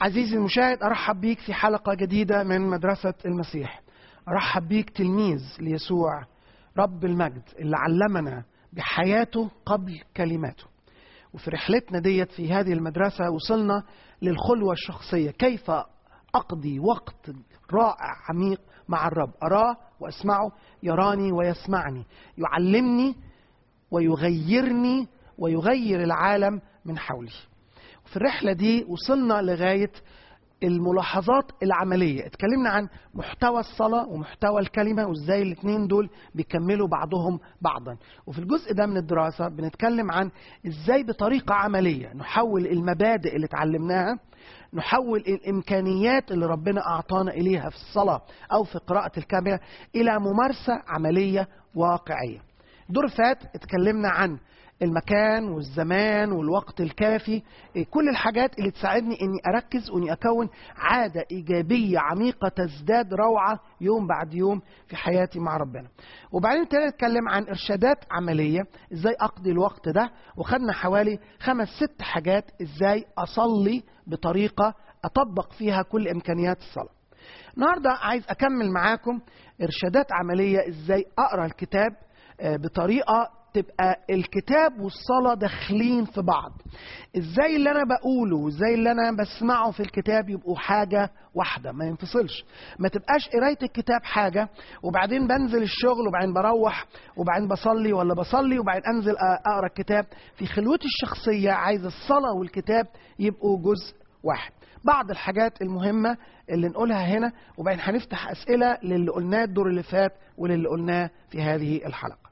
عزيزي المشاهد ارحب بيك في حلقه جديده من مدرسه المسيح ارحب بيك تلميذ ليسوع رب المجد اللي علمنا بحياته قبل كلماته وفي رحلتنا ديت في هذه المدرسه وصلنا للخلوه الشخصيه كيف اقضي وقت رائع عميق مع الرب اراه واسمعه يراني ويسمعني يعلمني ويغيرني ويغير العالم من حولي في الرحلة دي وصلنا لغاية الملاحظات العملية اتكلمنا عن محتوى الصلاة ومحتوى الكلمة وازاي الاثنين دول بيكملوا بعضهم بعضا وفي الجزء ده من الدراسة بنتكلم عن ازاي بطريقة عملية نحول المبادئ اللي اتعلمناها نحول الامكانيات اللي ربنا اعطانا اليها في الصلاة او في قراءة الكلمة الى ممارسة عملية واقعية دور فات اتكلمنا عن المكان والزمان والوقت الكافي كل الحاجات اللي تساعدني اني اركز واني اكون عاده ايجابيه عميقه تزداد روعه يوم بعد يوم في حياتي مع ربنا. وبعدين ابتدينا نتكلم عن ارشادات عمليه ازاي اقضي الوقت ده وخدنا حوالي خمس ست حاجات ازاي اصلي بطريقه اطبق فيها كل امكانيات الصلاه. النهارده عايز اكمل معاكم ارشادات عمليه ازاي اقرا الكتاب بطريقه تبقى الكتاب والصلاة داخلين في بعض ازاي اللي انا بقوله وازاي اللي انا بسمعه في الكتاب يبقوا حاجة واحدة ما ينفصلش ما تبقاش قراية الكتاب حاجة وبعدين بنزل الشغل وبعدين بروح وبعدين بصلي ولا بصلي وبعدين انزل اقرا الكتاب في خلوتي الشخصية عايز الصلاة والكتاب يبقوا جزء واحد بعض الحاجات المهمة اللي نقولها هنا وبعدين هنفتح أسئلة للي قلناه الدور اللي فات وللي قلناه في هذه الحلقة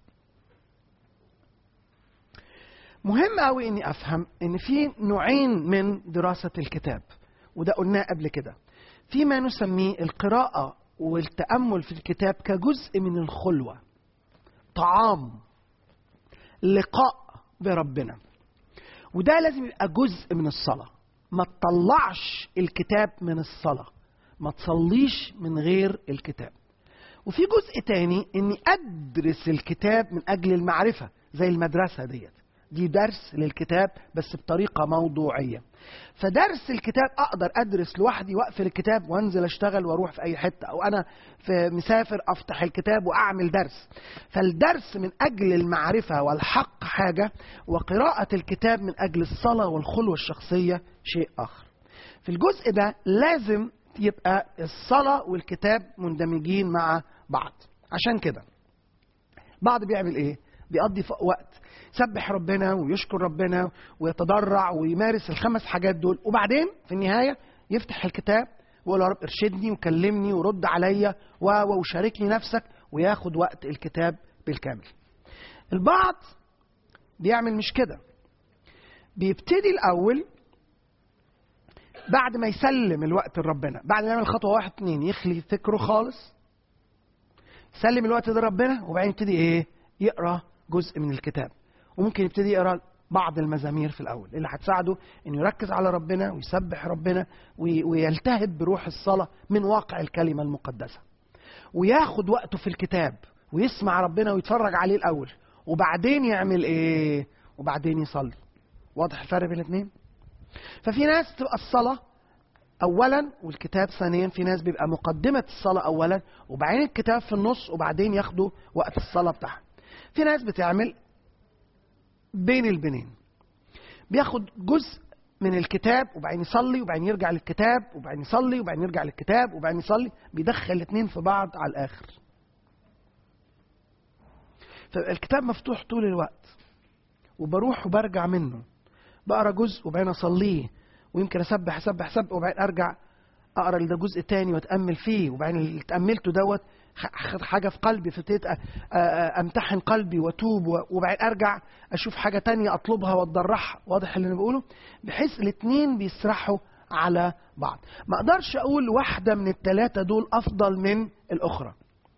مهم قوي اني افهم ان في نوعين من دراسه الكتاب وده قلناه قبل كده في ما نسميه القراءه والتامل في الكتاب كجزء من الخلوه طعام لقاء بربنا وده لازم يبقى جزء من الصلاه ما تطلعش الكتاب من الصلاه ما تصليش من غير الكتاب وفي جزء تاني اني ادرس الكتاب من اجل المعرفه زي المدرسه ديت دي درس للكتاب بس بطريقة موضوعية فدرس الكتاب أقدر أدرس لوحدي وأقفل الكتاب وأنزل أشتغل وأروح في أي حتة أو أنا في مسافر أفتح الكتاب وأعمل درس فالدرس من أجل المعرفة والحق حاجة وقراءة الكتاب من أجل الصلاة والخلوة الشخصية شيء آخر في الجزء ده لازم يبقى الصلاة والكتاب مندمجين مع بعض عشان كده بعض بيعمل ايه بيقضي وقت يسبح ربنا ويشكر ربنا ويتضرع ويمارس الخمس حاجات دول وبعدين في النهاية يفتح الكتاب ويقول يا رب ارشدني وكلمني ورد عليا وشاركني نفسك وياخد وقت الكتاب بالكامل البعض بيعمل مش كده بيبتدي الأول بعد ما يسلم الوقت لربنا بعد ما يعمل خطوة واحد اتنين يخلي فكره خالص يسلم الوقت ده لربنا وبعدين يبتدي ايه يقرا جزء من الكتاب وممكن يبتدي يقرا بعض المزامير في الاول اللي هتساعده انه يركز على ربنا ويسبح ربنا ويلتهب بروح الصلاه من واقع الكلمه المقدسه وياخد وقته في الكتاب ويسمع ربنا ويتفرج عليه الاول وبعدين يعمل ايه وبعدين يصلي واضح الفرق بين الاثنين ففي ناس تبقى الصلاه اولا والكتاب ثانيا في ناس بيبقى مقدمه الصلاه اولا وبعدين الكتاب في النص وبعدين ياخدوا وقت الصلاه بتاعها في ناس بتعمل بين البنين بياخد جزء من الكتاب وبعدين يصلي وبعدين يرجع للكتاب وبعدين يصلي وبعدين يرجع للكتاب وبعدين يصلي بيدخل الاثنين في بعض على الاخر فالكتاب مفتوح طول الوقت وبروح وبرجع منه بقرا جزء وبعدين اصليه ويمكن اسبح اسبح اسبح وبعدين ارجع اقرا ده جزء تاني واتامل فيه وبعدين اللي اتاملته دوت حاجه في قلبي فابتديت امتحن قلبي واتوب وبعدين ارجع اشوف حاجه تانية اطلبها واتضرعها واضح اللي انا بقوله بحيث الاثنين بيسرحوا على بعض ما اقدرش اقول واحده من الثلاثه دول افضل من الاخرى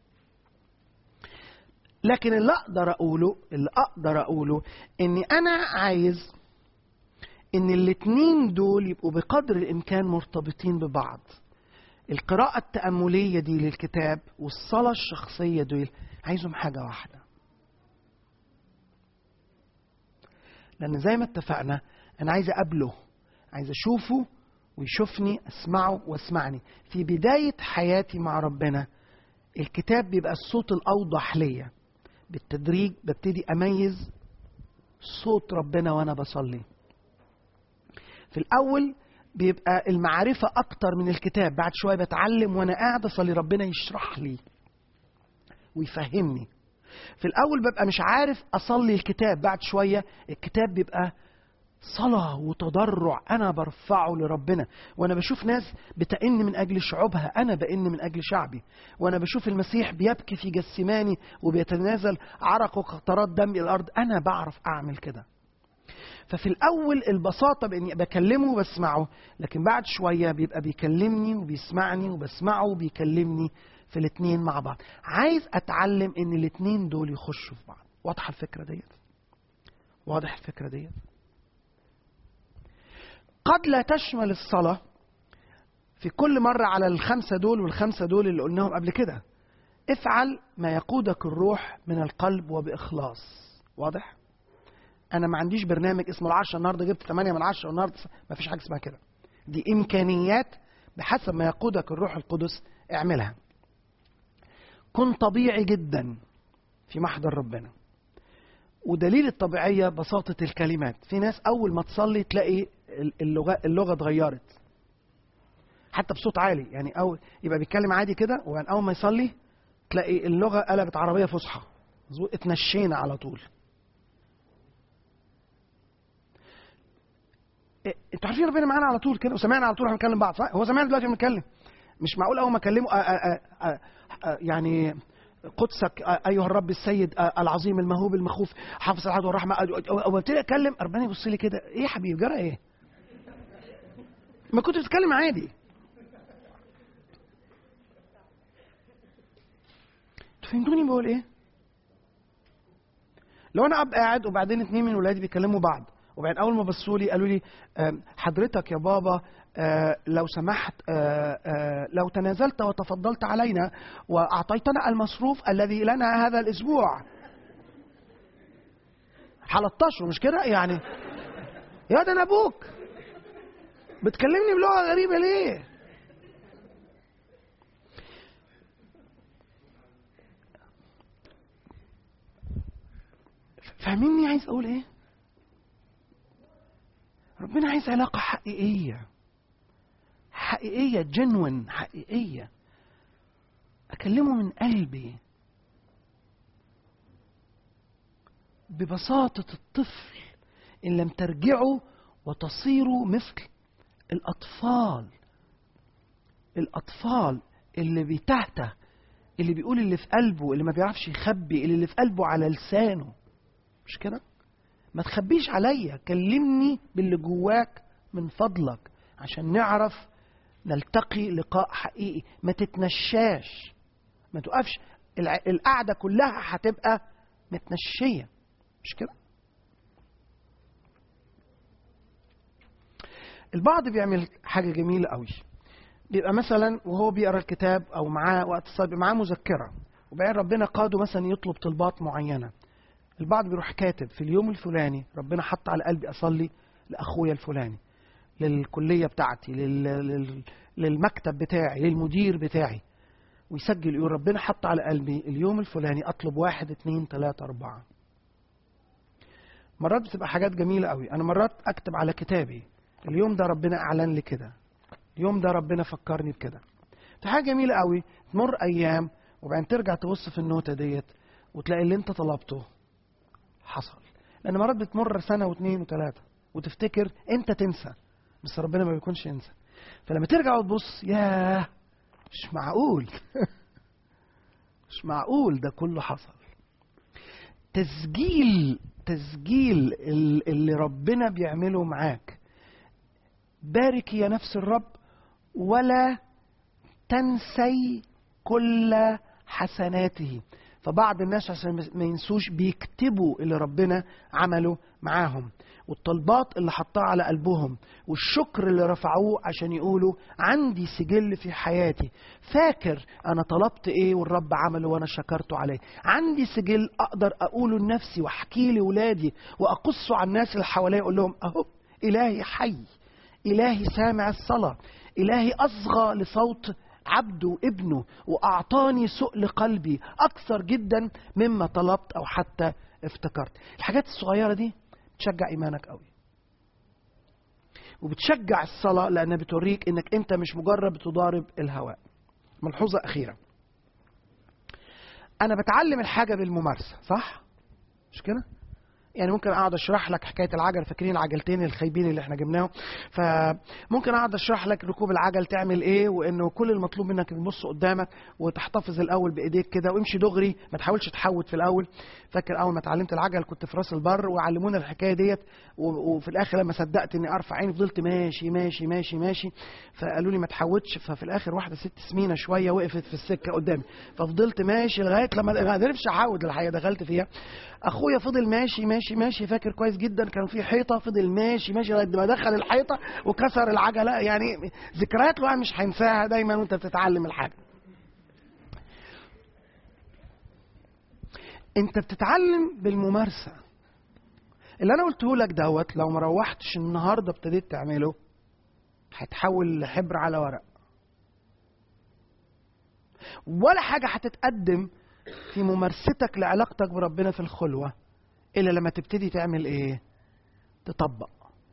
لكن اللي اقدر اقوله اللي اقدر اقوله اني انا عايز ان الاثنين دول يبقوا بقدر الامكان مرتبطين ببعض القراءة التأملية دي للكتاب والصلاة الشخصية دول عايزهم حاجة واحدة لأن زي ما اتفقنا أنا عايز أقابله عايز أشوفه ويشوفني اسمعه واسمعني في بدايه حياتي مع ربنا الكتاب بيبقى الصوت الاوضح ليا بالتدريج ببتدي اميز صوت ربنا وانا بصلي في الاول بيبقى المعرفة أكتر من الكتاب بعد شوية بتعلم وأنا قاعد أصلي ربنا يشرح لي ويفهمني في الأول ببقى مش عارف أصلي الكتاب بعد شوية الكتاب بيبقى صلاة وتضرع أنا برفعه لربنا وأنا بشوف ناس بتئن من أجل شعوبها أنا بئن من أجل شعبي وأنا بشوف المسيح بيبكي في جسماني وبيتنازل عرق وقطرات دم إلى الأرض أنا بعرف أعمل كده ففي الأول البساطة بإني بكلمه وبسمعه لكن بعد شوية بيبقى بيكلمني وبيسمعني وبسمعه وبيكلمني في الاتنين مع بعض عايز أتعلم إن الاتنين دول يخشوا في بعض واضحة الفكرة ديت واضح الفكرة ديت قد لا تشمل الصلاة في كل مرة على الخمسة دول والخمسة دول اللي قلناهم قبل كده افعل ما يقودك الروح من القلب وبإخلاص واضح؟ أنا ما عنديش برنامج اسمه العشرة النهاردة جبت 8 من 10 والنهاردة ما فيش حاجة اسمها كده دي إمكانيات بحسب ما يقودك الروح القدس اعملها كن طبيعي جدا في محضر ربنا ودليل الطبيعية بساطة الكلمات في ناس أول ما تصلي تلاقي اللغة, اللغة اتغيرت حتى بصوت عالي يعني أول يبقى بيتكلم عادي كده وبعدين أول ما يصلي تلاقي اللغة قلبت عربية فصحى اتنشينا على طول إيه، انتوا عارفين ربنا معانا على طول كده وسمعنا على طول احنا بنتكلم بعض صح؟ هو سمعنا دلوقتي بنتكلم مش معقول اول ما اكلمه آه، آه، آه، يعني قدسك ايها الرب السيد العظيم المهوب المخوف حافظ العدل والرحمه اول ابتدي اتكلم ربنا يبص لي كده ايه يا حبيبي جرى ايه؟ ما كنت بتتكلم عادي فهمتوني بقول ايه؟ لو انا اب قاعد وبعدين اتنين من ولادي بيكلموا بعض وبعدين اول ما بصوا لي قالوا لي حضرتك يا بابا لو سمحت لو تنازلت وتفضلت علينا واعطيتنا المصروف الذي لنا هذا الاسبوع حلطشه مش كده يعني يا ده انا ابوك بتكلمني بلغه غريبه ليه فاهميني عايز اقول ايه ربنا عايز علاقة حقيقية حقيقية جنون حقيقية أكلمه من قلبي ببساطة الطفل إن لم ترجعوا وتصيروا مثل الأطفال الأطفال اللي بيتهته اللي بيقول اللي في قلبه اللي ما بيعرفش يخبي اللي, اللي في قلبه على لسانه مش كده؟ ما تخبيش عليا كلمني باللي جواك من فضلك عشان نعرف نلتقي لقاء حقيقي ما تتنشاش ما تقفش القعدة كلها هتبقى متنشية مش كده البعض بيعمل حاجة جميلة قوي بيبقى مثلا وهو بيقرا الكتاب او معاه وقت الصلاه بيبقى معاه مذكره وبعدين ربنا قاده مثلا يطلب طلبات معينه البعض بيروح كاتب في اليوم الفلاني ربنا حط على قلبي اصلي لاخويا الفلاني للكليه بتاعتي لل... للمكتب بتاعي للمدير بتاعي ويسجل يقول ربنا حط على قلبي اليوم الفلاني اطلب واحد اتنين تلاته اربعه مرات بتبقى حاجات جميله قوي انا مرات اكتب على كتابي اليوم ده ربنا اعلن لي كده اليوم ده ربنا فكرني بكده في حاجه جميله قوي تمر ايام وبعدين ترجع تبص في النوتة ديت وتلاقي اللي انت طلبته حصل لان مرات بتمر سنه واثنين وثلاثه وتفتكر انت تنسى بس ربنا ما بيكونش ينسى فلما ترجع وتبص ياه مش معقول مش معقول ده كله حصل تسجيل تسجيل اللي ربنا بيعمله معاك بارك يا نفس الرب ولا تنسي كل حسناته فبعض الناس عشان ما ينسوش بيكتبوا اللي ربنا عمله معاهم والطلبات اللي حطها على قلبهم والشكر اللي رفعوه عشان يقولوا عندي سجل في حياتي فاكر انا طلبت ايه والرب عمله وانا شكرته عليه عندي سجل اقدر اقوله لنفسي واحكيه لاولادي واقصه على الناس اللي حواليا اقول لهم اهو الهي حي إلهي سامع الصلاة إلهي أصغى لصوت عبده ابنه وأعطاني سؤل قلبي أكثر جدا مما طلبت أو حتى افتكرت الحاجات الصغيرة دي تشجع إيمانك قوي وبتشجع الصلاة لأنها بتوريك إنك أنت مش مجرد بتضارب الهواء ملحوظة أخيرة أنا بتعلم الحاجة بالممارسة صح؟ مش كده؟ يعني ممكن اقعد اشرح لك حكايه العجل فاكرين العجلتين الخايبين اللي احنا جبناهم فممكن اقعد اشرح لك ركوب العجل تعمل ايه وانه كل المطلوب منك تبص قدامك وتحتفظ الاول بايديك كده وامشي دغري ما تحاولش تحوت في الاول فاكر اول ما اتعلمت العجل كنت في راس البر وعلمونا الحكايه ديت وفي الاخر لما صدقت اني ارفع عيني فضلت ماشي ماشي ماشي ماشي فقالوا لي ما تحوتش ففي الاخر واحده ست سمينه شويه وقفت في السكه قدامي ففضلت ماشي لغايه لما ما قدرتش احود الحقيقه دخلت فيها اخويا فضل ماشي ماشي ماشي فاكر كويس جدا كان في حيطه فضل ماشي ماشي لغايه ما دخل الحيطه وكسر العجله يعني ذكريات الواحد مش هينساها دايما وانت بتتعلم الحاجه انت بتتعلم بالممارسه اللي انا قلته لك دوت لو ما روحتش النهارده ابتديت تعمله هتحول لحبر على ورق ولا حاجه هتتقدم في ممارستك لعلاقتك بربنا في الخلوه الا لما تبتدي تعمل ايه تطبق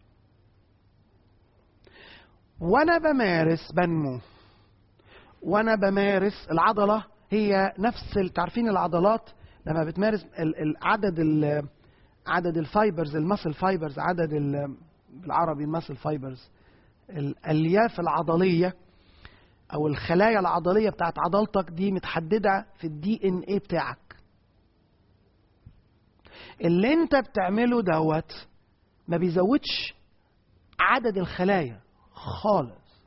وانا بمارس بنمو وانا بمارس العضله هي نفس تعرفين العضلات لما بتمارس عدد ال عدد الفايبرز المسل فايبرز عدد بالعربي المسل فايبرز الالياف العضليه او الخلايا العضليه بتاعت عضلتك دي متحدده في الدي ان ايه بتاعك اللي انت بتعمله دوت ما بيزودش عدد الخلايا خالص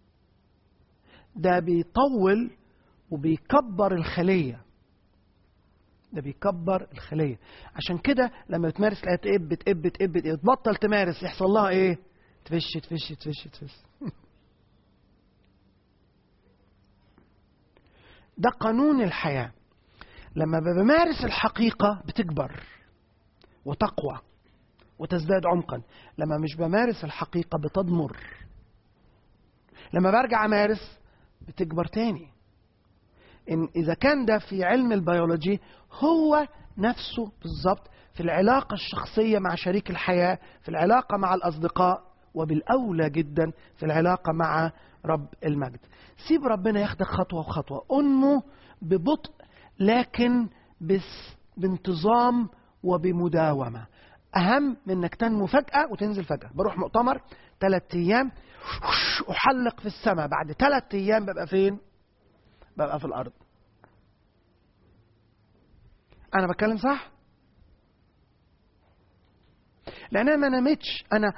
ده بيطول وبيكبر الخليه ده بيكبر الخليه عشان كده لما بتمارس تلاقيها تقب تقب تقب تبطل تمارس يحصل لها ايه تفش تفش تفش تفش ده قانون الحياه لما بمارس الحقيقه بتكبر وتقوى وتزداد عمقا لما مش بمارس الحقيقه بتضمر لما برجع امارس بتكبر تاني إن إذا كان ده في علم البيولوجي هو نفسه بالظبط في العلاقة الشخصية مع شريك الحياة في العلاقة مع الأصدقاء وبالأولى جدا في العلاقة مع رب المجد سيب ربنا ياخدك خطوة وخطوة أنمو ببطء لكن بس بانتظام وبمداومة أهم من أنك تنمو فجأة وتنزل فجأة بروح مؤتمر ثلاثة أيام أحلق في السماء بعد ثلاثة أيام ببقى فين؟ ببقى في الارض انا بتكلم صح لان انا ما نمتش انا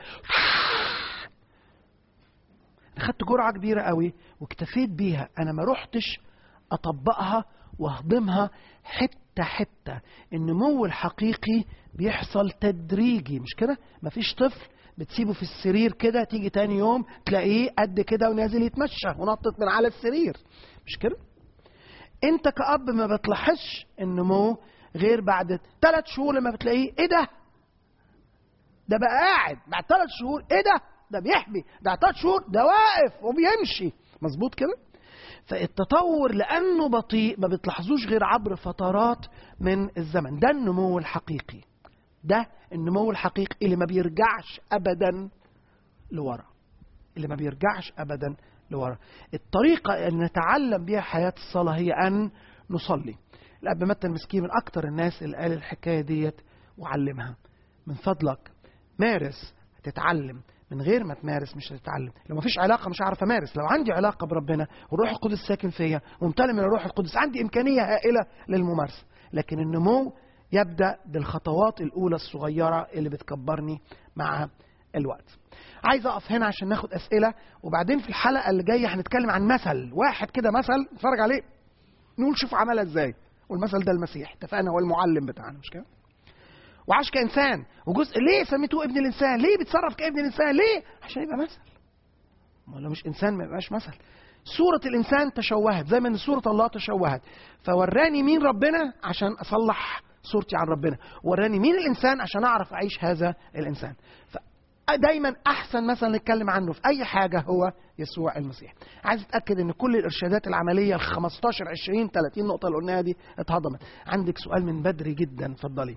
خدت جرعه كبيره قوي واكتفيت بيها انا ما رحتش اطبقها واهضمها حته حته النمو الحقيقي بيحصل تدريجي مش كده مفيش طفل بتسيبه في السرير كده تيجي تاني يوم تلاقيه قد كده ونازل يتمشى ونطط من على السرير مش كده انت كأب ما بتلاحظش النمو غير بعد ثلاث شهور لما بتلاقيه ايه ده ده بقى قاعد بعد ثلاث شهور ايه ده ده بيحبي بعد ثلاث شهور ده واقف وبيمشي مظبوط كده فالتطور لانه بطيء ما بتلاحظوش غير عبر فترات من الزمن ده النمو الحقيقي ده النمو الحقيقي اللي ما بيرجعش ابدا لورا اللي ما بيرجعش ابدا لورا الطريقة أن نتعلم بها حياة الصلاة هي أن نصلي الأب متى المسكين من أكتر الناس اللي قال الحكاية ديت وعلمها من فضلك مارس هتتعلم من غير ما تمارس مش هتتعلم لو ما فيش علاقة مش هعرف أمارس لو عندي علاقة بربنا والروح القدس ساكن فيا وممتلئ من الروح القدس عندي إمكانية هائلة للممارسة لكن النمو يبدأ بالخطوات الأولى الصغيرة اللي بتكبرني مع الوقت عايز اقف هنا عشان ناخد اسئله وبعدين في الحلقه اللي جايه هنتكلم عن مثل واحد كده مثل نتفرج عليه نقول شوف عملها ازاي والمثل ده المسيح اتفقنا هو المعلم بتاعنا مش كده وعاش كانسان وجزء ليه سميتوه ابن الانسان ليه بيتصرف كابن الانسان ليه عشان يبقى مثل ما لو مش انسان ما يبقاش مثل صورة الإنسان تشوهت زي ما إن صورة الله تشوهت فوراني مين ربنا عشان أصلح صورتي عن ربنا وراني مين الإنسان عشان أعرف أعيش هذا الإنسان دايما احسن مثلا نتكلم عنه في اي حاجه هو يسوع المسيح عايز اتاكد ان كل الارشادات العمليه ال 15 20 30 نقطه اللي قلناها دي اتهضمت عندك سؤال من بدري جدا اتفضلي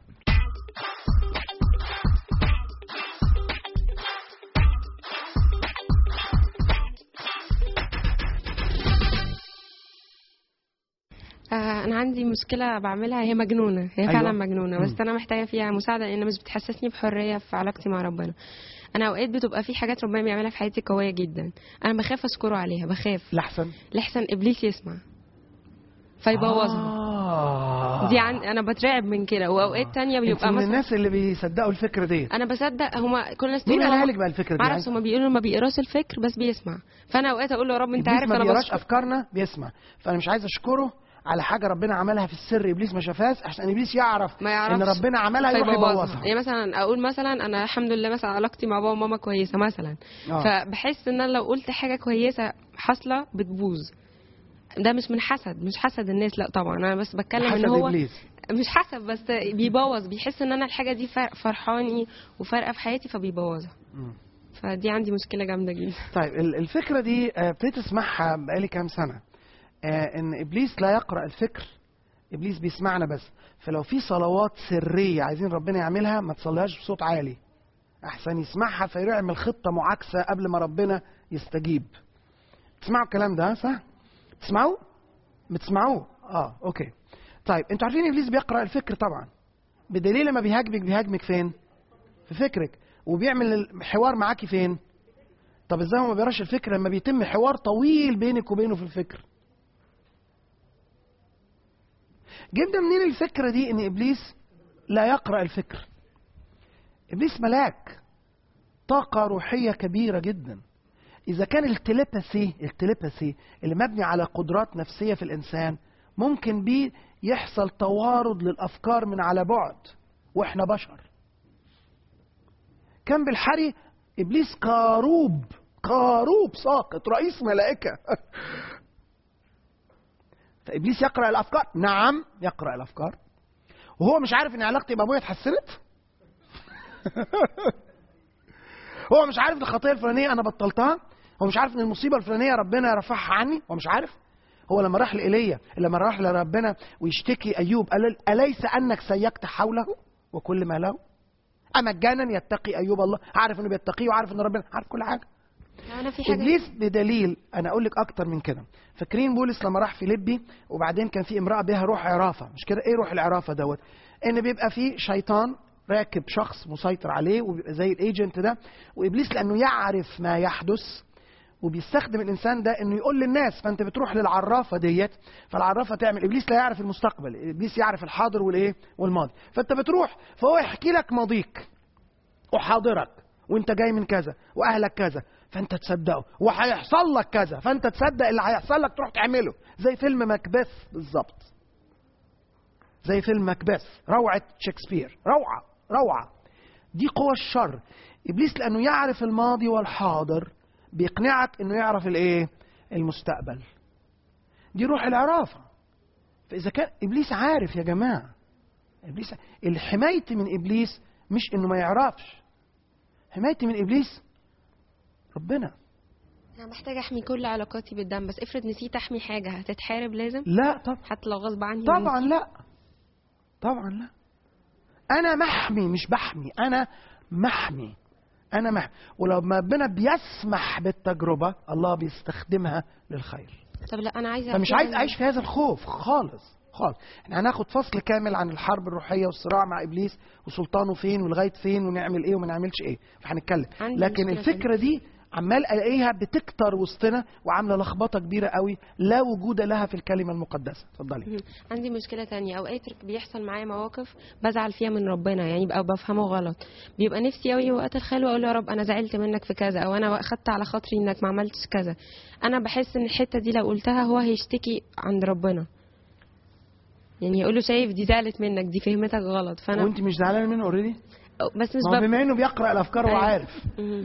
آه، انا عندي مشكله بعملها هي مجنونه هي أيوة. فعلا مجنونه بس مم. انا محتاجه فيها مساعده لان مش بتحسسني بحريه في علاقتي مع ربنا انا اوقات بتبقى في حاجات ربنا بيعملها في حياتي قويه جدا انا بخاف اشكره عليها بخاف لحسن لحسن ابليس يسمع فيبوظها آه. دي عن... انا بترعب من كده واوقات تانية انت بيبقى من مثلا الناس اللي بيصدقوا الفكره دي انا بصدق هما كل الناس مين تقول قالها هو- لك بقى الفكره دي معرفش هما بيقولوا ما بيقراش الفكر بس بيسمع فانا اوقات اقول له يا رب انت إبليس عارف ما انا بيقراش بشكر افكارنا بيسمع فانا مش عايز اشكره على حاجه ربنا عملها في السر ابليس ما شافهاش عشان ابليس يعرف ما يعرفش ان ربنا عملها يروح فيبوظها. يبوظها يعني مثلا اقول مثلا انا الحمد لله مثلا علاقتي مع بابا وماما كويسه مثلا آه. فبحس ان انا لو قلت حاجه كويسه حاصله بتبوظ ده مش من حسد مش حسد الناس لا طبعا انا بس بتكلم حسد ان هو ابليس مش حسد بس بيبوظ بيحس ان انا الحاجه دي فر- فرحاني وفارقه في حياتي فبيبوظها مم. فدي عندي مشكله جامده جدا طيب ال- الفكره دي آه، ابتديت اسمعها بقالي كام سنه آه، ان ابليس لا يقرا الفكر ابليس بيسمعنا بس فلو في صلوات سريه عايزين ربنا يعملها ما تصليهاش بصوت عالي احسن يسمعها فيعمل خطه معاكسه قبل ما ربنا يستجيب تسمعوا الكلام ده ها، صح تسمعوه بتسمعوه اه اوكي طيب انتوا عارفين ابليس بيقرا الفكر طبعا بدليل لما بيهاجمك بيهاجمك فين في فكرك وبيعمل الحوار معاكي فين طب ازاي هو ما بيقراش الفكر لما بيتم حوار طويل بينك وبينه في الفكر جبنا منين الفكره دي ان ابليس لا يقرا الفكر ابليس ملاك طاقه روحيه كبيره جدا اذا كان التليباثي التليباثي اللي مبني على قدرات نفسيه في الانسان ممكن بيه يحصل توارد للافكار من على بعد واحنا بشر كان بالحري ابليس كاروب كاروب ساقط رئيس ملائكه فابليس يقرا الافكار نعم يقرا الافكار وهو مش عارف ان علاقتي بابويا اتحسنت هو مش عارف الخطيه الفلانيه انا بطلتها هو مش عارف ان المصيبه الفلانيه ربنا رفعها عني هو مش عارف هو لما راح لإيليا لما راح لربنا ويشتكي ايوب قال اليس انك سيكت حوله وكل ما له امجانا يتقي ايوب الله عارف انه بيتقيه وعارف ان ربنا عارف كل حاجه انا في حاجه ابليس بدليل انا اقول لك اكتر من كده فاكرين بولس لما راح فيليبي وبعدين كان في امراه بها روح عرافه مش كده ايه روح العرافه دوت ان بيبقى في شيطان راكب شخص مسيطر عليه وبيبقى زي الايجنت ده وابليس لانه يعرف ما يحدث وبيستخدم الانسان ده انه يقول للناس فانت بتروح للعرافه ديت فالعرافه تعمل ابليس لا يعرف المستقبل ابليس يعرف الحاضر والايه والماضي فانت بتروح فهو يحكي لك ماضيك وحاضرك وانت جاي من كذا واهلك كذا فانت تصدقه وهيحصل لك كذا فانت تصدق اللي هيحصل لك تروح تعمله زي فيلم ماكبث بالظبط زي فيلم ماكبث روعه شكسبير روعه روعه دي قوى الشر ابليس لانه يعرف الماضي والحاضر بيقنعك انه يعرف الايه المستقبل دي روح العرافه فاذا كان ابليس عارف يا جماعه ابليس الحمايتي من ابليس مش انه ما يعرفش حمايتي من ابليس ربنا انا محتاجه احمي كل علاقاتي بالدم بس افرض نسيت احمي حاجه هتتحارب لازم لا طبعا حتى لو غصب عني طبعا لا طبعا لا انا محمي مش بحمي انا محمي انا محمي ولو ما ربنا بيسمح بالتجربه الله بيستخدمها للخير طب لا انا عايزه فمش أحكي عايز عن- اعيش في هذا الخوف خالص خالص احنا هناخد فصل كامل عن الحرب الروحيه والصراع مع ابليس وسلطانه فين ولغايه فين ونعمل ايه وما نعملش ايه فهنتكلم عندي لكن مشكلة الفكره دي عمال الاقيها بتكتر وسطنا وعامله لخبطه كبيره قوي لا وجود لها في الكلمه المقدسه اتفضلي مهم. عندي مشكلة تانية أوقات بيحصل معايا مواقف بزعل فيها من ربنا يعني بقى بفهمه غلط بيبقى نفسي أوي وقت الخلوة أقول له يا رب أنا زعلت منك في كذا أو أنا أخدت على خاطري إنك ما عملتش كذا أنا بحس إن الحتة دي لو قلتها هو هيشتكي عند ربنا يعني يقول له شايف دي زعلت منك دي فهمتك غلط فأنا وانت مش زعلانه منه اوريدي بس مش ما هو بب... بما انه بيقرا الافكار أيوة. وعارف مهم.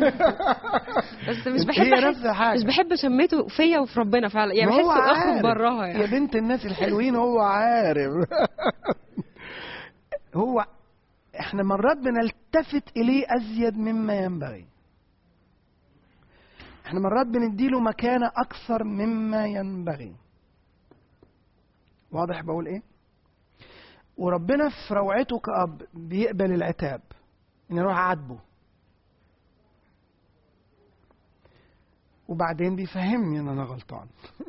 بس مش بحب هي نفس أحس... الحاجة. مش بحب شمته فيا وفي ربنا فعلا يعني ما بحس هو اخرج عارف. براها يعني يا بنت الناس الحلوين هو عارف هو احنا مرات بنلتفت اليه ازيد مما ينبغي احنا مرات بنديله مكانه اكثر مما ينبغي واضح بقول ايه وربنا في روعته كأب بيقبل العتاب ان يروح عاتبه وبعدين بيفهمني ان انا غلطان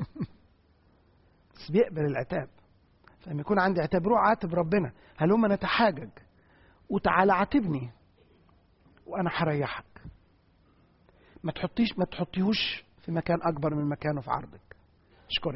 بس بيقبل العتاب فلما يكون عندي عتاب روح عاتب ربنا هلما نتحاجج وتعالى عاتبني وانا هريحك ما تحطيش ما تحطيهوش في مكان اكبر من مكانه في عرضك اشكرك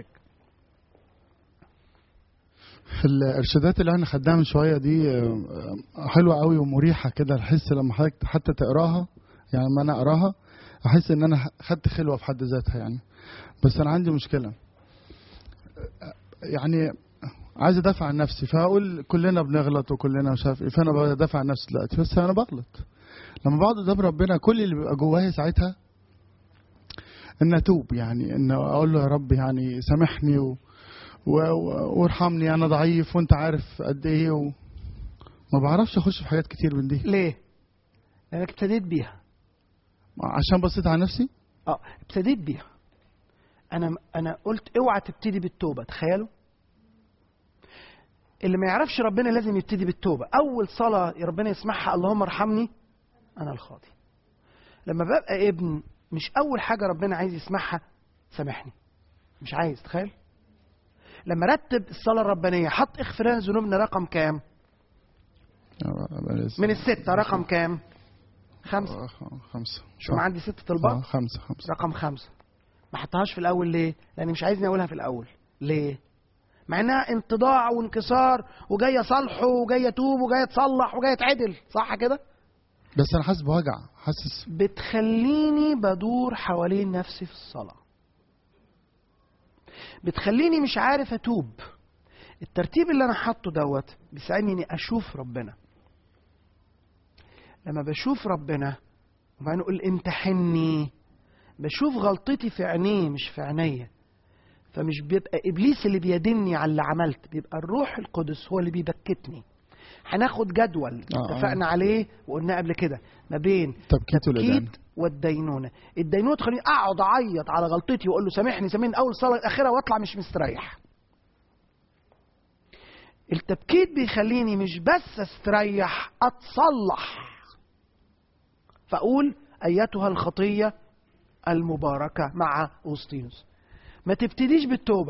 الارشادات اللي احنا خدناها من شويه دي آه، حلوه قوي ومريحه كده الحس لما حضرتك حتى تقراها يعني لما انا اقراها احس ان انا خدت خلوه في حد ذاتها يعني بس انا عندي مشكله آه، يعني عايز ادافع عن نفسي فاقول كلنا بنغلط وكلنا مش عارف ايه فانا بدافع عن نفسي دلوقتي بس انا بغلط لما بقعد قدام ربنا كل اللي بيبقى جوايا ساعتها ان اتوب يعني ان اقول له يا رب يعني سامحني و... و... و- وارحمني انا ضعيف وانت عارف قد ايه و... ما بعرفش اخش في حاجات كتير من دي ليه لانك ابتديت بيها عشان بصيت على نفسي اه ابتديت بيها انا انا قلت اوعى تبتدي بالتوبه تخيلوا اللي ما يعرفش ربنا لازم يبتدي بالتوبه اول صلاه ربنا يسمعها اللهم ارحمني انا الخاطي لما ببقى ابن مش اول حاجه ربنا عايز يسمعها سامحني مش عايز تخيل لما رتب الصلاه الربانيه حط اغفر لنا ذنوبنا رقم كام من الستة رقم كام خمسة آه، خمسة شو ما عندي ست طلبات آه، خمسة خمسة رقم خمسة ما حطهاش في الأول ليه؟ لأني مش عايزني أقولها في الأول ليه؟ مع إنها انتضاع وانكسار وجاية صلح وجاية توب وجاية تصلح وجاية تعدل صح كده؟ بس انا حاسس بوجع حاسس بتخليني بدور حوالين نفسي في الصلاة بتخليني مش عارف أتوب الترتيب اللي أنا حاطه دوت بيساعدني إني أشوف ربنا لما بشوف ربنا وبعدين أقول امتحني بشوف غلطتي في عينيه مش في عينيا فمش بيبقى ابليس اللي بيدني على اللي عملت بيبقى الروح القدس هو اللي بيبكتني هناخد جدول آه، آه. اتفقنا عليه وقلنا قبل كده ما بين تبكيت والإدانة التبكيت والدينونه الدينونه تخليني اقعد اعيط على غلطتي واقول له سامحني سامحني اول صلاه الاخيره واطلع مش مستريح التبكيت بيخليني مش بس استريح اتصلح فاقول ايتها الخطيه المباركه مع اوسطينوس ما تبتديش بالتوبه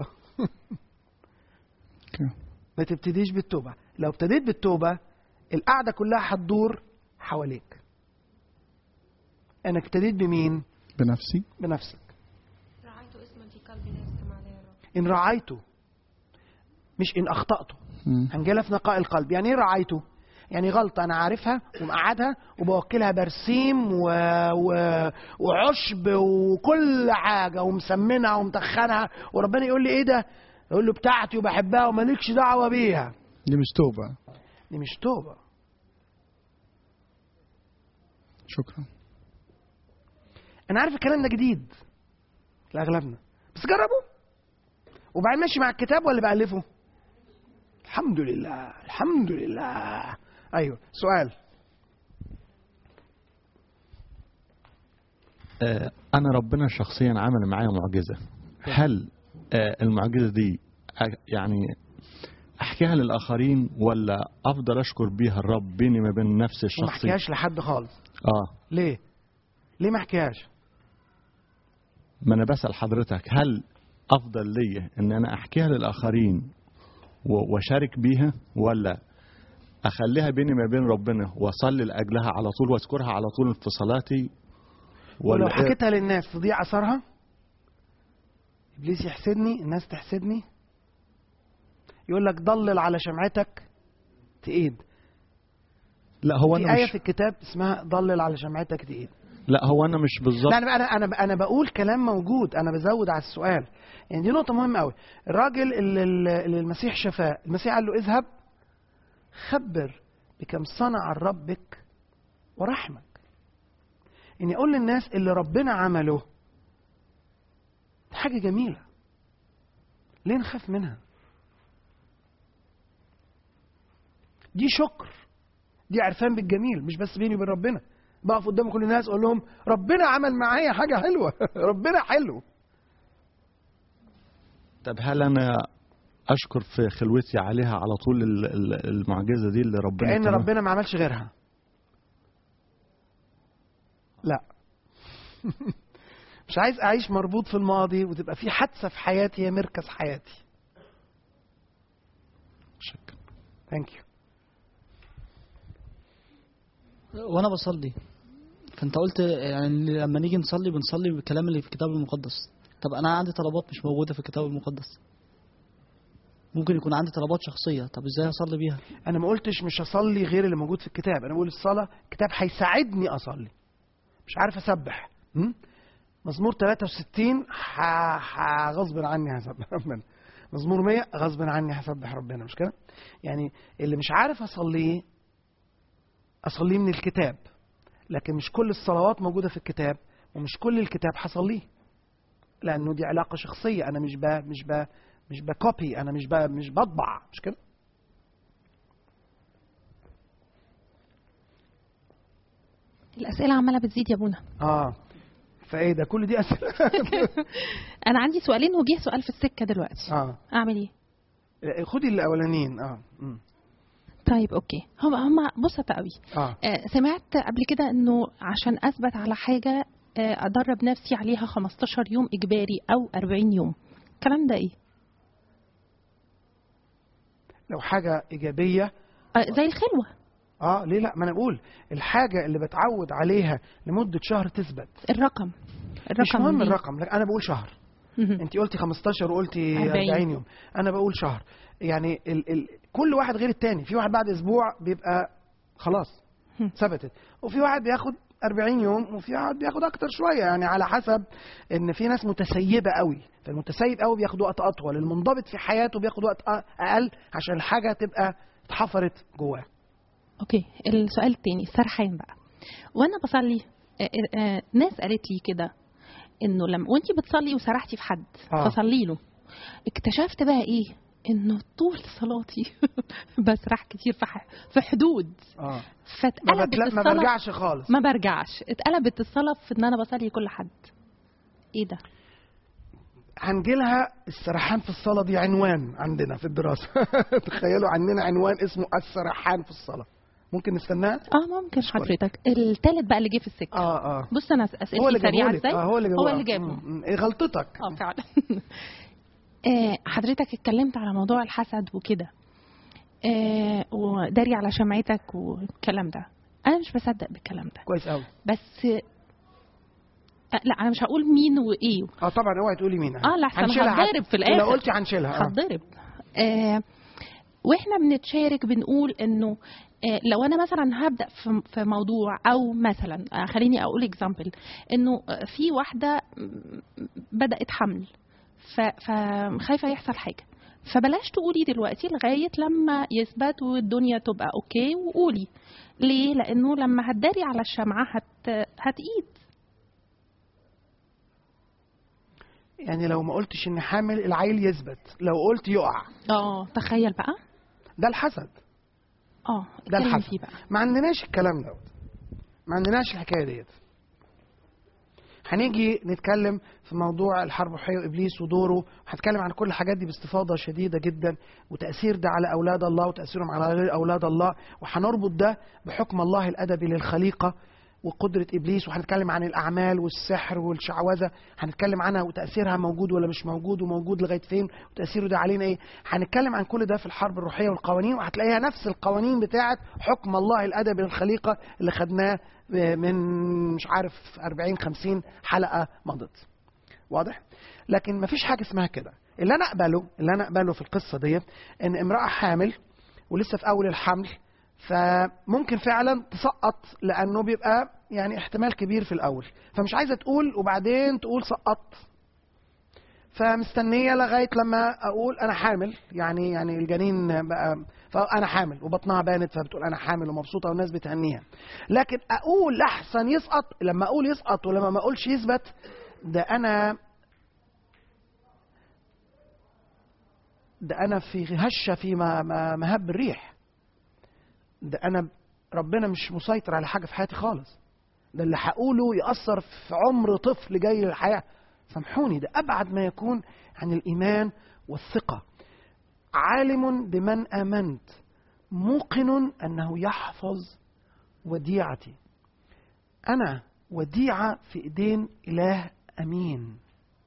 أوكي. ما تبتديش بالتوبه لو ابتديت بالتوبه القعده كلها هتدور حواليك انك ابتديت بمين بنفسي بنفسك رعيت اسما في قلبي لا يستمع عليه يا رب ان رعيته مش ان اخطاته مم. هنجيلها في نقاء القلب يعني ايه رعيته يعني غلطة أنا عارفها ومقعدها وبوكلها برسيم و... و... وعشب وكل حاجة ومسمنها ومتخنها وربنا يقول لي إيه ده؟ يقول له بتاعتي وبحبها ومالكش دعوة بيها دي مش توبة دي مش توبة شكرا أنا عارف الكلام ده جديد لأغلبنا بس جربوا وبعدين ماشي مع الكتاب ولا بألفه؟ الحمد لله الحمد لله أيوه سؤال آه، انا ربنا شخصيا عمل معايا معجزه هل آه، المعجزه دي أ- يعني احكيها للاخرين ولا افضل اشكر بيها الرب بيني ما بين نفسي وما الشخصي احكيهاش لحد خالص اه ليه؟ ليه ما احكيهاش؟ ما انا بسال حضرتك هل افضل ليا ان انا احكيها للاخرين و- واشارك بيها ولا اخليها بيني ما بين ربنا واصلي لاجلها على طول واذكرها على طول في صلاتي ولو ولا إيه؟ حكيتها للناس تضيع اثرها ابليس يحسدني الناس تحسدني يقول لك ضلل على شمعتك تقيد لا هو في انا آية مش في الكتاب اسمها ضلل على شمعتك تقيد لا هو انا مش بالظبط لا انا انا انا انا بقول كلام موجود انا بزود على السؤال يعني دي نقطة مهمة قوي الراجل اللي, اللي المسيح شفاه المسيح قال له اذهب خبر بكم صنع الرب بك ورحمك اني اقول للناس اللي ربنا عمله دي حاجة جميلة ليه نخاف منها دي شكر دي عرفان بالجميل مش بس بيني وبين ربنا بقف قدام كل الناس اقول لهم ربنا عمل معايا حاجه حلوه ربنا حلو طب هل انا اشكر في خلوتي عليها على طول ال- ال- المعجزه دي اللي ربنا كأن كمان- ربنا ما عملش غيرها لا مش عايز اعيش مربوط في الماضي وتبقى في حادثه في حياتي هي مركز حياتي شكرا ثانك يو وانا بصلي فانت قلت يعني لما نيجي نصلي بنصلي بالكلام اللي في الكتاب المقدس طب انا عندي طلبات مش موجوده في الكتاب المقدس ممكن يكون عندي طلبات شخصيه طب ازاي اصلي بيها انا ما قلتش مش هصلي غير اللي موجود في الكتاب انا بقول الصلاه الكتاب هيساعدني اصلي مش عارف اسبح م? مزمور 63 ح... ح... غصب عني هسبح ربنا مزمور 100 غصب عني هسبح ربنا مش كده يعني اللي مش عارف اصليه اصليه من الكتاب لكن مش كل الصلوات موجوده في الكتاب ومش كل الكتاب هصليه لانه دي علاقه شخصيه انا مش ب... مش ب... مش بكوبي انا مش ب... مش بطبع مش كده الأسئلة عمالة بتزيد يا بونا اه فايه ده كل دي اسئله أنا عندي سؤالين وجه سؤال في السكة دلوقتي اه أعمل إيه؟ خدي الاولانيين اه مم. طيب أوكي هم هم بسطة قوي اه آه، سمعت قبل كده إنه عشان أثبت على حاجة آه، أدرب نفسي عليها 15 يوم إجباري أو 40 يوم الكلام ده إيه؟ لو حاجه ايجابيه آه، زي الخلوة اه ليه لا ما انا بقول الحاجه اللي بتعود عليها لمده شهر تثبت الرقم الرقم مش مهم ليه؟ الرقم لكن انا بقول شهر مهم. انت قلتي 15 وقلتي 40. 40 يوم انا بقول شهر يعني ال ال كل واحد غير التاني في واحد بعد اسبوع بيبقى خلاص هم. ثبتت وفي واحد بياخد 40 يوم وفي واحد بياخد اكتر شويه يعني على حسب ان في ناس متسيبه قوي فالمتسيب قوي بياخد وقت اطول المنضبط في حياته بياخد وقت أ- اقل عشان الحاجه تبقى اتحفرت جواه اوكي السؤال التاني السرحان بقى وانا بصلي آه، آه، ناس قالت لي كده انه لما وانتي بتصلي وسرحتي في حد آه. فصلي له اكتشفت بقى ايه انه طول صلاتي بسرح كتير في ح- في حدود اه ما, فاتقلبت بتلا... ما الصلاه برجعش خالص ما برجعش اتقلبت الصلاه في ان انا بصلي كل حد ايه ده هنجيلها السرحان في الصلاة دي عنوان عندنا في الدراسة تخيلوا عندنا عنوان اسمه السرحان في الصلاة ممكن نستناه؟ اه ممكن حضرتك التالت بقى اللي جه في السكه اه اه بص انا هو اسئلتي اللي سريعه جابه ازاي اه هو اللي جابه هو اللي جابه مم، مم. إيه غلطتك اه فعلا آه، حضرتك اتكلمت على موضوع الحسد وكده آه، وداري على شمعتك والكلام ده انا مش بصدق بالكلام ده كويس قوي بس آه، لا انا مش هقول مين وايه اه طبعا اوعي تقولي مين اه لا احسن هنشيلها هتضرب في لو الاخر قلتي هنشيلها اه هتضرب آه واحنا بنتشارك بنقول انه آه لو انا مثلا هبدا في في موضوع او مثلا آه خليني اقول اكزامبل انه آه، في واحده م- بدات حمل ف- فخايفه يحصل حاجه فبلاش تقولي دلوقتي لغايه لما يثبت والدنيا تبقى اوكي وقولي ليه لانه لما هتداري على الشمعه هت هتقيد يعني لو ما قلتش اني حامل العيل يثبت لو قلت يقع اه تخيل بقى ده الحسد اه ده اتكلم الحسد فيه بقى ما عندناش الكلام دوت ما عندناش الحكايه ديت هنيجي نتكلم في موضوع الحرب الروحيه وابليس ودوره وهنتكلم عن كل الحاجات دي باستفاضه شديده جدا وتاثير ده على اولاد الله وتاثيرهم على غير اولاد الله وهنربط ده بحكم الله الادبي للخليقه وقدرة إبليس وهنتكلم عن الأعمال والسحر والشعوذة هنتكلم عنها وتأثيرها موجود ولا مش موجود وموجود لغاية فين وتأثيره ده علينا إيه هنتكلم عن كل ده في الحرب الروحية والقوانين وهتلاقيها نفس القوانين بتاعة حكم الله الأدبي للخليقة اللي خدناه من مش عارف 40 50 حلقة مضت واضح لكن مفيش حاجة اسمها كده اللي أنا أقبله اللي أنا أقبله في القصة دي إن امرأة حامل ولسه في أول الحمل فممكن فعلا تسقط لانه بيبقى يعني احتمال كبير في الاول فمش عايزه تقول وبعدين تقول سقطت فمستنيه لغايه لما اقول انا حامل يعني يعني الجنين بقى فانا حامل وبطنها بانت فبتقول انا حامل ومبسوطه والناس بتهنيها لكن اقول احسن يسقط لما اقول يسقط ولما ما اقولش يثبت ده انا ده انا في هشه في ما- ما- مهب الريح ده انا ربنا مش مسيطر على حاجه في حياتي خالص ده اللي هقوله ياثر في عمر طفل جاي للحياه سامحوني ده ابعد ما يكون عن الايمان والثقه عالم بمن امنت موقن انه يحفظ وديعتي انا وديعه في ايدين اله امين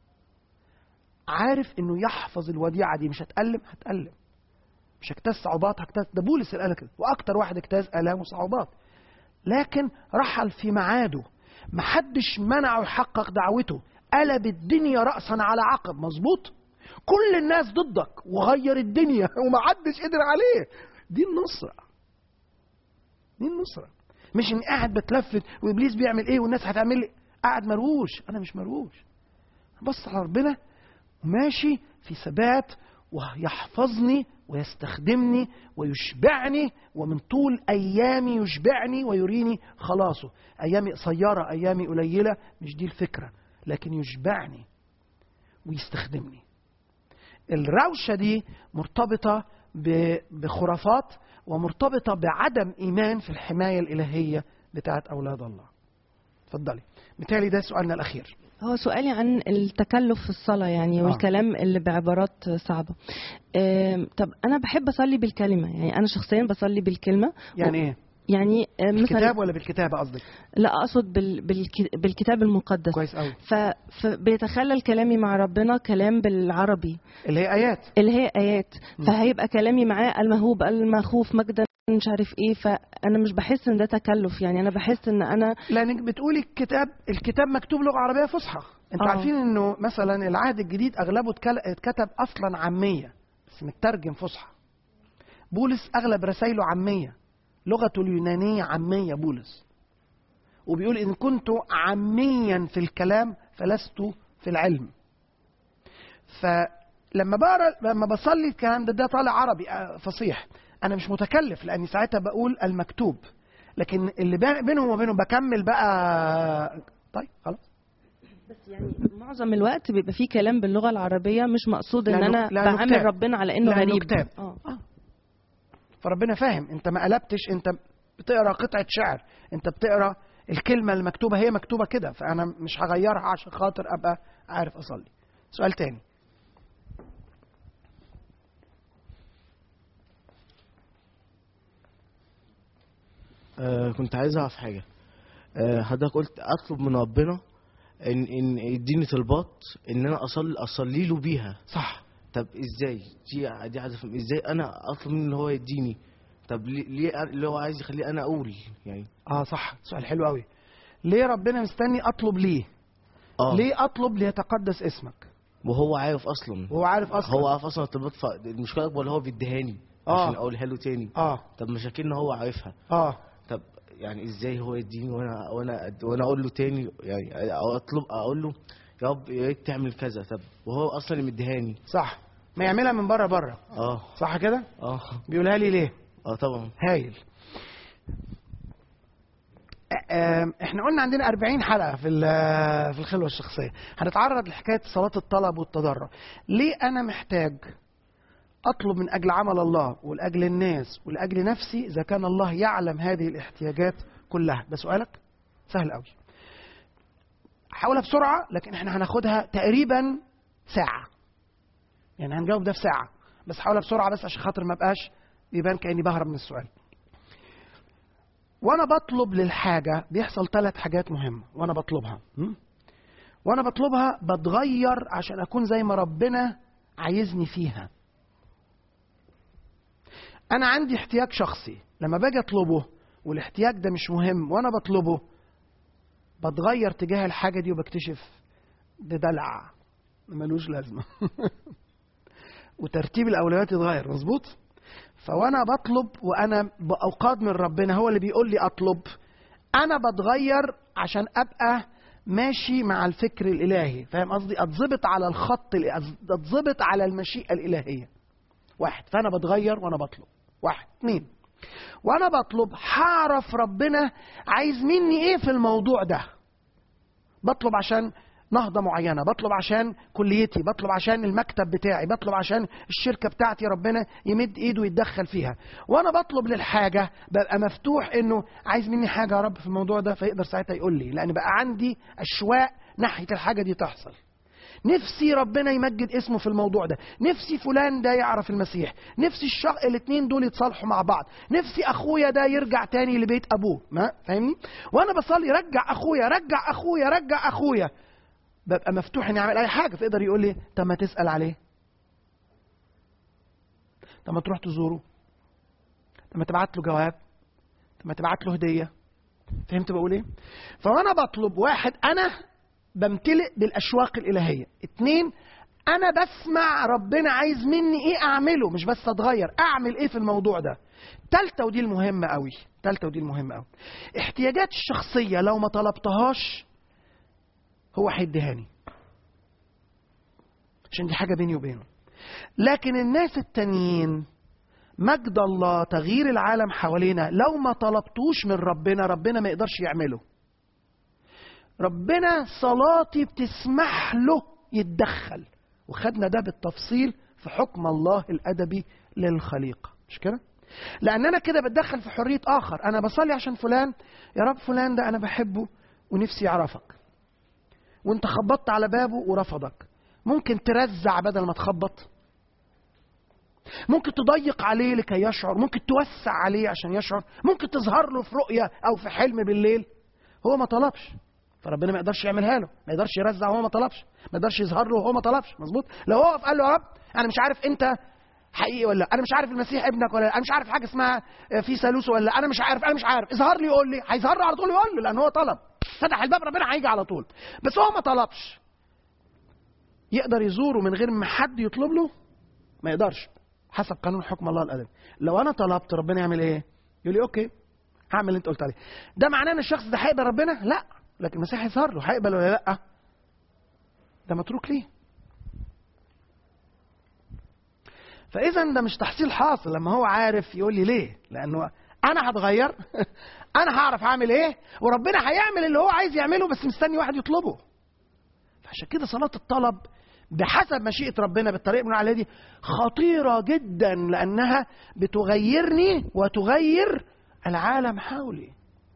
عارف انه يحفظ الوديعه دي مش هتألم هتألم مش هجتاز صعوبات هجتاز ده بولس اللي قال كده واكتر واحد اجتاز الام وصعوبات لكن رحل في ميعاده محدش منعه يحقق دعوته قلب الدنيا رأسا على عقب مظبوط كل الناس ضدك وغير الدنيا ومحدش قدر عليه دي النصرة دي النصرة مش اني قاعد بتلفت وابليس بيعمل ايه والناس هتعمل لي قاعد مروش انا مش مروش بص على ربنا وماشي في ثبات ويحفظني ويستخدمني ويشبعني ومن طول ايامي يشبعني ويريني خلاصه ايامي قصيره ايامي قليله مش دي الفكره لكن يشبعني ويستخدمني الروشه دي مرتبطه ب- بخرافات ومرتبطه بعدم ايمان في الحمايه الالهيه بتاعت اولاد الله اتفضلي بالتالي ده سؤالنا الاخير هو سؤالي عن التكلف في الصلاة يعني آه. والكلام اللي بعبارات صعبة آم، طب أنا بحب أصلي بالكلمة يعني أنا شخصيا بصلي بالكلمة يعني ايه يعني آه، مثلا بالكتاب ولا بالكتابه قصدك لا أقصد بال بالك- بالكتاب المقدس كويس قوي ف- فبيتخلل كلامي مع ربنا كلام بالعربي اللي هي ايات اللي هي آيات م. فهيبقى كلامي معاه المهوب المخوف مجدا مش عارف ايه فانا مش بحس ان ده تكلف يعني انا بحس ان انا لانك بتقولي الكتاب الكتاب مكتوب لغه عربيه فصحى انتوا آه. عارفين انه مثلا العهد الجديد اغلبه اتكل- اتكتب اصلا عاميه بس مترجم فصحى بولس اغلب رسائله عاميه لغته اليونانيه عاميه بولس وبيقول ان كنت عاميا في الكلام فلست في العلم فلما بقرا لما بصلي الكلام ده ده طالع عربي آه، فصيح انا مش متكلف لاني ساعتها بقول المكتوب لكن اللي بين- بينهم وبينهم بكمل بقى طيب خلاص بس يعني معظم الوقت بيبقى فيه كلام باللغه العربيه مش مقصود ان لأنه- انا لأنه بعامل كتاب. ربنا على انه لأنه غريب كتاب. اه فربنا فاهم انت ما قلبتش انت بتقرا قطعه شعر انت بتقرا الكلمه المكتوبه هي مكتوبه كده فانا مش هغيرها عشان خاطر ابقى عارف اصلي سؤال تاني آه كنت عايز اعرف حاجه آه حضرتك قلت اطلب من ربنا ان ان يديني طلبات ان انا اصلي اصلي له بيها صح طب ازاي دي دي عايز افهم ازاي انا اطلب منه ان هو يديني طب ليه ليه أنا- اللي هو عايز يخليه انا اقول يعني اه صح سؤال حلو قوي ليه ربنا مستني اطلب ليه اه ليه اطلب ليتقدس اسمك وهو عارف اصلا وهو عارف اصلا هو عارف اصلا الطلبات ف... المشكله الاكبر اللي هو بيديهاني آه. عشان اقولها له تاني اه طب مشاكلنا هو عارفها اه طب يعني ازاي هو يديني وانا وانا وانا اقول له تاني يعني أو اطلب اقول له يا رب يا ريت تعمل كذا طب وهو اصلا اللي مديهاني صح ما يعملها من بره بره اه صح كده اه بيقولها لي ليه اه طبعا هايل آم، احنا قلنا عندنا 40 حلقه في ال- في الخلوه الشخصيه هنتعرض لحكايه صلاه الطلب والتضرع ليه انا محتاج اطلب من اجل عمل الله ولاجل الناس ولاجل نفسي اذا كان الله يعلم هذه الاحتياجات كلها ده سؤالك سهل قوي هحاولها بسرعه لكن احنا هناخدها تقريبا ساعه يعني هنجاوب ده في ساعه بس هحاولها بسرعه بس عشان خاطر ما بقاش يبان كاني بهرب من السؤال وانا بطلب للحاجه بيحصل ثلاث حاجات مهمه وانا بطلبها م? وانا بطلبها بتغير عشان اكون زي ما ربنا عايزني فيها انا عندي احتياج شخصي لما باجي اطلبه والاحتياج ده مش مهم وانا بطلبه بتغير تجاه الحاجه دي وبكتشف ده دلع ملوش لازمه وترتيب الاولويات يتغير مظبوط فوانا بطلب وانا باوقات من ربنا هو اللي بيقول لي اطلب انا بتغير عشان ابقى ماشي مع الفكر الالهي فاهم قصدي اتظبط على الخط ال- اتظبط على المشيئه الالهيه واحد فانا بتغير وانا بطلب واحد اثنين وانا بطلب هعرف ربنا عايز مني ايه في الموضوع ده بطلب عشان نهضة معينة بطلب عشان كليتي بطلب عشان المكتب بتاعي بطلب عشان الشركة بتاعتي ربنا يمد ايده ويتدخل فيها وانا بطلب للحاجة ببقى مفتوح انه عايز مني حاجة يا رب في الموضوع ده فيقدر ساعتها يقول لي لان بقى عندي اشواق ناحية الحاجة دي تحصل نفسي ربنا يمجد اسمه في الموضوع ده نفسي فلان ده يعرف المسيح نفسي الشق الاثنين دول يتصالحوا مع بعض نفسي اخويا ده يرجع تاني لبيت ابوه ما فاهمني وانا بصلي رجع اخويا رجع اخويا رجع اخويا ببقى مفتوح اني اعمل اي حاجه فيقدر يقول لي طب ما تسال عليه طب ما تروح تزوره طب ما تبعت له جواب طب ما تبعت له هديه فهمت بقول ايه فانا بطلب واحد انا بمتلئ بالاشواق الالهيه اتنين انا بسمع ربنا عايز مني ايه اعمله مش بس اتغير اعمل ايه في الموضوع ده تالتة ودي المهمة قوي تالتة ودي المهمة قوي احتياجات الشخصية لو ما طلبتهاش هو هيديهاني عشان دي حاجة بيني وبينه لكن الناس التانيين مجد الله تغيير العالم حوالينا لو ما طلبتوش من ربنا ربنا ما يقدرش يعمله ربنا صلاتي بتسمح له يتدخل وخدنا ده بالتفصيل في حكم الله الأدبي للخليقة مش كده؟ لأن أنا كده بتدخل في حرية آخر أنا بصلي عشان فلان يا رب فلان ده أنا بحبه ونفسي يعرفك وانت خبطت على بابه ورفضك ممكن ترزع بدل ما تخبط ممكن تضيق عليه لكي يشعر ممكن توسع عليه عشان يشعر ممكن تظهر له في رؤية أو في حلم بالليل هو ما طلبش فربنا ما يقدرش يعملها له ما يقدرش يرزع وهو ما طلبش ما يقدرش يظهر له وهو ما طلبش مظبوط لو هو قال له يا رب انا مش عارف انت حقيقي ولا لا انا مش عارف المسيح ابنك ولا لا انا مش عارف حاجه اسمها في ثالوث ولا لا انا مش عارف انا مش عارف اظهر لي يقول لي هيظهر له على طول يقول له لان هو طلب فتح الباب ربنا هيجي على طول بس هو ما طلبش يقدر يزوره من غير ما حد يطلب له ما يقدرش حسب قانون حكم الله الادبي لو انا طلبت ربنا يعمل ايه يقول لي اوكي هعمل اللي انت قلت عليه ده معناه ان الشخص ده هيقبل ربنا لا لكن المسيح يظهر له هيقبل ولا لا ده متروك ليه فاذا ده مش تحصيل حاصل لما هو عارف يقول لي ليه لانه انا هتغير انا هعرف اعمل ايه وربنا هيعمل اللي هو عايز يعمله بس مستني واحد يطلبه فعشان كده صلاه الطلب بحسب مشيئه ربنا بالطريقه اللي عليها دي خطيره جدا لانها بتغيرني وتغير العالم حولي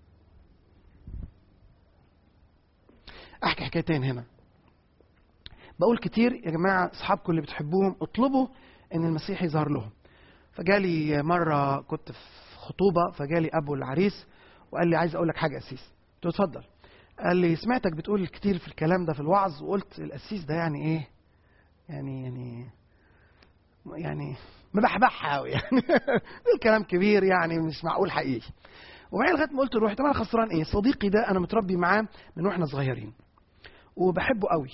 احكي حكايتين هنا بقول كتير يا جماعه اصحابكم اللي بتحبوهم اطلبوا ان المسيح يظهر لهم فجالي مره كنت في خطوبه فجالي ابو العريس وقال لي عايز اقول لك حاجه اسيس قلت له اتفضل قال لي سمعتك بتقول كتير في الكلام ده في الوعظ وقلت القسيس ده يعني ايه يعني يعني يعني مبحبحها قوي يعني الكلام كبير يعني مش معقول حقيقي وبعدين لغايه ما قلت لروحي طب انا خسران ايه صديقي ده انا متربي معاه من واحنا صغيرين وبحبه قوي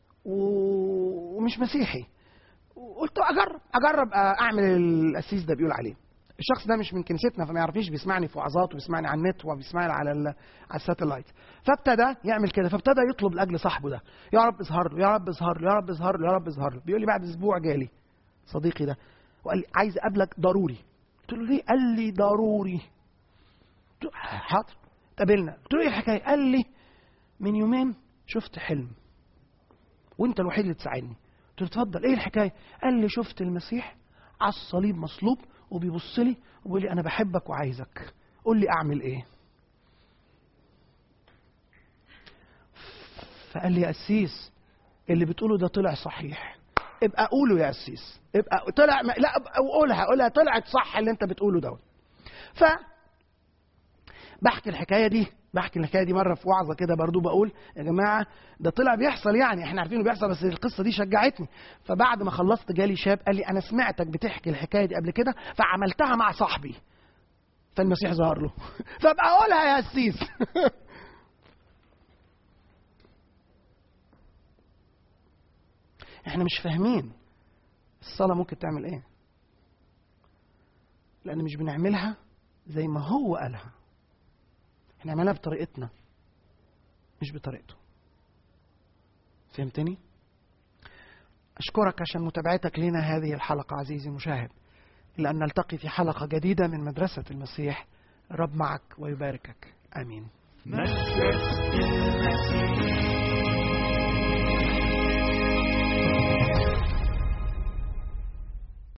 ومش مسيحي وقلت اجرب اجرب اعمل القسيس ده بيقول عليه الشخص ده مش من كنيستنا فما يعرفنيش بيسمعني في وعظات وبيسمعني على النت وبيسمعني على ال... على الساتلايت فابتدى يعمل كده فابتدى يطلب لاجل صاحبه ده يا رب اظهر له يا رب اظهر له يا رب اظهر له يا رب اظهر له بيقول لي بعد اسبوع جالي صديقي ده وقال لي عايز اقابلك ضروري قلت له ليه قال لي ضروري قلت له حاضر قابلنا قلت له ايه الحكايه قال لي من يومين شفت حلم وانت الوحيد اللي تساعدني قلت له اتفضل ايه الحكايه قال لي شفت المسيح على الصليب مصلوب وبيبص لي وبيقول لي انا بحبك وعايزك قول لي اعمل ايه فقال لي يا قسيس اللي بتقوله ده طلع صحيح ابقى قوله يا قسيس ابقى طلع لا ابقى قولها قولها طلعت صح اللي انت بتقوله دوت ف بحكي الحكايه دي بحكي الحكايه دي مره في وعظه كده برضو بقول يا جماعه ده طلع بيحصل يعني احنا عارفينه بيحصل بس القصه دي شجعتني فبعد ما خلصت جالي شاب قال لي انا سمعتك بتحكي الحكايه دي قبل كده فعملتها مع صاحبي فالمسيح ظهر له فابقى قولها يا قسيس احنا مش فاهمين الصلاه ممكن تعمل ايه لان مش بنعملها زي ما هو قالها احنا عملناها بطريقتنا مش بطريقته فهمتني اشكرك عشان متابعتك لنا هذه الحلقه عزيزي المشاهد الى ان نلتقي في حلقه جديده من مدرسه المسيح الرب معك ويباركك امين مجد المسيح